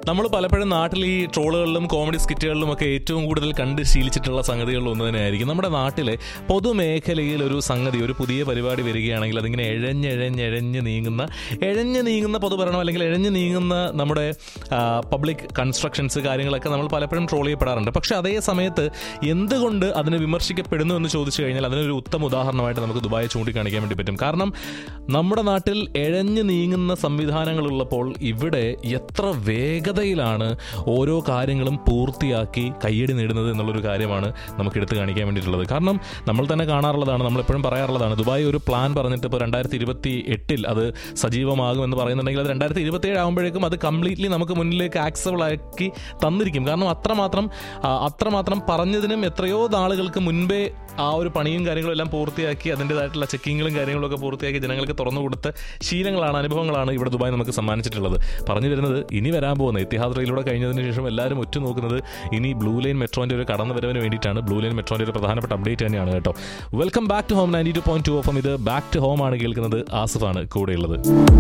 നമ്മൾ പലപ്പോഴും നാട്ടിൽ ഈ ട്രോളുകളിലും കോമഡി സ്കിറ്റുകളിലും ഒക്കെ ഏറ്റവും കൂടുതൽ കണ്ട് ശീലിച്ചിട്ടുള്ള സംഗതികളിൽ ഒന്ന് തന്നെയായിരിക്കും നമ്മുടെ നാട്ടിലെ പൊതുമേഖലയിൽ ഒരു സംഗതി ഒരു പുതിയ പരിപാടി വരികയാണെങ്കിൽ അതിങ്ങനെ എഴഞ്ഞെഴഞ്ഞെഴഞ്ഞ് നീങ്ങുന്ന എഴഞ്ഞ് നീങ്ങുന്ന പൊതുഭരണം അല്ലെങ്കിൽ എഴഞ്ഞ് നീങ്ങുന്ന നമ്മുടെ പബ്ലിക് കൺസ്ട്രക്ഷൻസ് കാര്യങ്ങളൊക്കെ നമ്മൾ പലപ്പോഴും ട്രോൾ ചെയ്യപ്പെടാറുണ്ട് പക്ഷേ അതേ സമയത്ത് എന്തുകൊണ്ട് അതിനെ വിമർശിക്കപ്പെടുന്നു എന്ന് ചോദിച്ചു കഴിഞ്ഞാൽ അതിനൊരു ഉത്തമ ഉദാഹരണമായിട്ട് നമുക്ക് ദുബായി ചൂണ്ടിക്കാണിക്കാൻ വേണ്ടി പറ്റും കാരണം നമ്മുടെ നാട്ടിൽ എഴഞ്ഞു നീങ്ങുന്ന സംവിധാനങ്ങളുള്ളപ്പോൾ ഇവിടെ എത്ര വേഗതയിലാണ് ഓരോ കാര്യങ്ങളും പൂർത്തിയാക്കി കയ്യടി നേടുന്നത് എന്നുള്ളൊരു കാര്യമാണ് നമുക്ക് എടുത്തു കാണിക്കാൻ വേണ്ടിയിട്ടുള്ളത് കാരണം നമ്മൾ തന്നെ കാണാറുള്ളതാണ് നമ്മളെപ്പോഴും പറയാറുള്ളതാണ് ദുബായ് ഒരു പ്ലാൻ പറഞ്ഞിട്ട് ഇപ്പോൾ രണ്ടായിരത്തി ഇരുപത്തി എട്ടിൽ അത് സജീവമാകും എന്ന് പറയുന്നുണ്ടെങ്കിൽ അത് രണ്ടായിരത്തി ഇരുപത്തി ഏഴ് ആകുമ്പോഴേക്കും അത് കംപ്ലീറ്റ്ലി നമുക്ക് മുന്നിലേക്ക് ആക്സബിൾ ആക്കി തന്നിരിക്കും കാരണം അത്രമാത്രം ആ, അത്രമാത്രം പറഞ്ഞതിനും എത്രയോ നാളുകൾക്ക് മുൻപേ ആ ഒരു പണിയും കാര്യങ്ങളും എല്ലാം പൂർത്തിയാക്കി അതിൻ്റെതായിട്ടുള്ള ചെക്കിങ്ങുകളും കാര്യങ്ങളും ഒക്കെ പൂർത്തിയാക്കി ജനങ്ങൾക്ക് തുറന്നു കൊടുത്ത ശീലങ്ങളാണ് അനുഭവങ്ങളാണ് ഇവിടെ ദുബായ് നമുക്ക് സമ്മാനിച്ചിട്ടുള്ളത് പറഞ്ഞു വരുന്നത് ഇനി വരാൻ പോകുന്ന ഇത്തിഹാദ് റെയിലൂടെ കഴിഞ്ഞതിന് ശേഷം എല്ലാവരും ഉറ്റുനോക്കുന്നത് ഇനി ബ്ലൂ ലൈൻ മെട്രോന്റെ ഒരു കടന്നു വരവിന് വേണ്ടിയിട്ടാണ് ബ്ലൂ ലൈൻ മെട്രോന്റെ ഒരു പ്രധാനപ്പെട്ട അപ്ഡേറ്റ് തന്നെയാണ് കേട്ടോ welcome back to home ninety two point two FM ഇത് ബാക്ക് ടു ഹോം ആണ് കേൾക്കുന്നത് ആസിഫാണ് കൂടെയുള്ളത്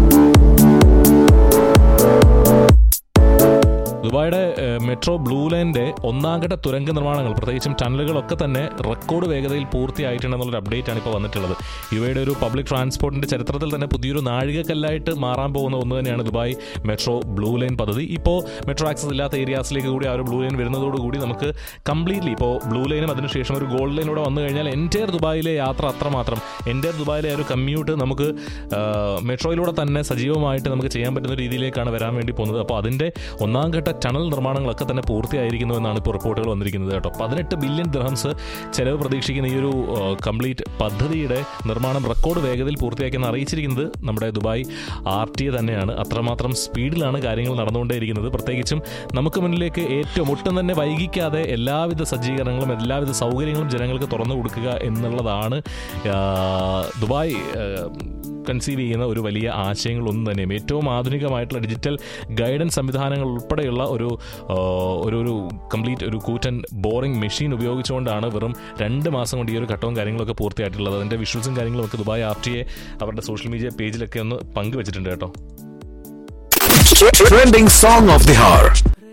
ദുബായിയുടെ ഏഹ്, മെട്രോ ബ്ലൂ ലൈൻ്റെ ഒന്നാം ഘട്ട തുരങ്ക നിർമ്മാണങ്ങൾ പ്രത്യേകിച്ചും ടണലുകളൊക്കെ തന്നെ റെക്കോർഡ് വേഗതയിൽ പൂർത്തിയായിട്ടുണ്ടെന്നുള്ളൊരു അപ്ഡേറ്റ് ആണ് ഇപ്പോൾ വന്നിട്ടുള്ളത് ഇവയുടെ ഒരു പബ്ലിക് ട്രാൻസ്പോർട്ടിന്റെ ചരിത്രത്തിൽ തന്നെ പുതിയൊരു നാഴികക്കല്ലായിട്ട് മാറാൻ പോകുന്ന ഒന്ന് തന്നെയാണ് ദുബായ് മെട്രോ ബ്ലൂ ലൈൻ പദ്ധതി ഇപ്പോൾ മെട്രോ ആക്സസ് ഇല്ലാത്ത ഏരിയാസിലേക്ക് കൂടി ആ ഒരു ബ്ലൂ ലൈൻ വരുന്നതോടുകൂടി നമുക്ക് കംപ്ലീറ്റ്ലി ഇപ്പോൾ ബ്ലൂ ലൈനും അതിനുശേഷം ഒരു ഗോൾഡ് ലൈനൂടെ വന്നു കഴിഞ്ഞാൽ എൻറ്റയർ ദുബായിലെ യാത്ര അത്രമാത്രം എൻറ്റയർ ദുബായിലെ ആ ഒരു കമ്മ്യൂട്ട് നമുക്ക് ആ, മെട്രോയിലൂടെ തന്നെ സജീവമായിട്ട് നമുക്ക് ചെയ്യാൻ പറ്റുന്ന രീതിയിലേക്കാണ് വരാൻ വേണ്ടി പോകുന്നത് അപ്പോൾ അതിൻ്റെ ഒന്നാം ഘട്ട ടണൽ നിർമ്മാണങ്ങളൊക്കെ തന്നെ പൂർത്തിയായിരിക്കുന്നു എന്നാണ് ഇപ്പോൾ റിപ്പോർട്ടുകൾ വന്നിരിക്കുന്നത് കേട്ടോ പതിനെട്ട് ബില്യൺ ദിർഹംസ് ചെലവ് പ്രതീക്ഷിക്കുന്ന ഈ ഒരു കംപ്ലീറ്റ് പദ്ധതിയുടെ നിർമ്മാണം റെക്കോർഡ് വേഗതയിൽ പൂർത്തിയാക്കിയെന്ന് അറിയിച്ചിരിക്കുന്നത് നമ്മുടെ ദുബായ് ആർ ടി എ തന്നെയാണ് അത്രമാത്രം സ്പീഡിലാണ് കാര്യങ്ങൾ നടന്നുകൊണ്ടേയിരിക്കുന്നത് പ്രത്യേകിച്ചും നമുക്ക് മുന്നിലേക്ക് ഏറ്റവും ഒട്ടും തന്നെ വൈകിക്കാതെ എല്ലാവിധ സജ്ജീകരണങ്ങളും എല്ലാവിധ സൗകര്യങ്ങളും ജനങ്ങൾക്ക് തുറന്നു കൊടുക്കുക എന്നുള്ളതാണ് ആ, ദുബായ് കൺസീവ് ചെയ്യുന്ന ഒരു വലിയ ആശയങ്ങളൊന്നും തന്നെയും ഏറ്റവും ആധുനികമായിട്ടുള്ള ഡിജിറ്റൽ ഗൈഡൻസ് സംവിധാനങ്ങൾ ഉൾപ്പെടെയുള്ള ഒരു ആ, ഒരു ഒരു കംപ്ലീറ്റ് ഒരു കൂറ്റൻ ബോറിംഗ് മെഷീൻ ഉപയോഗിച്ചുകൊണ്ടാണ് വെറും രണ്ട് മാസം കൊണ്ട് ഈ ഒരു ഘട്ടവും കാര്യങ്ങളൊക്കെ പൂർത്തിയായിട്ടുള്ളത് അതിൻ്റെ വിഷ്വൽസും കാര്യങ്ങളും ഒക്കെ ദുബായ് ആർ ടി എ അവരുടെ സോഷ്യൽ മീഡിയ പേജിലൊക്കെ ഒന്ന് പങ്കുവച്ചിട്ടുണ്ട് കേട്ടോ Trending song of the hour.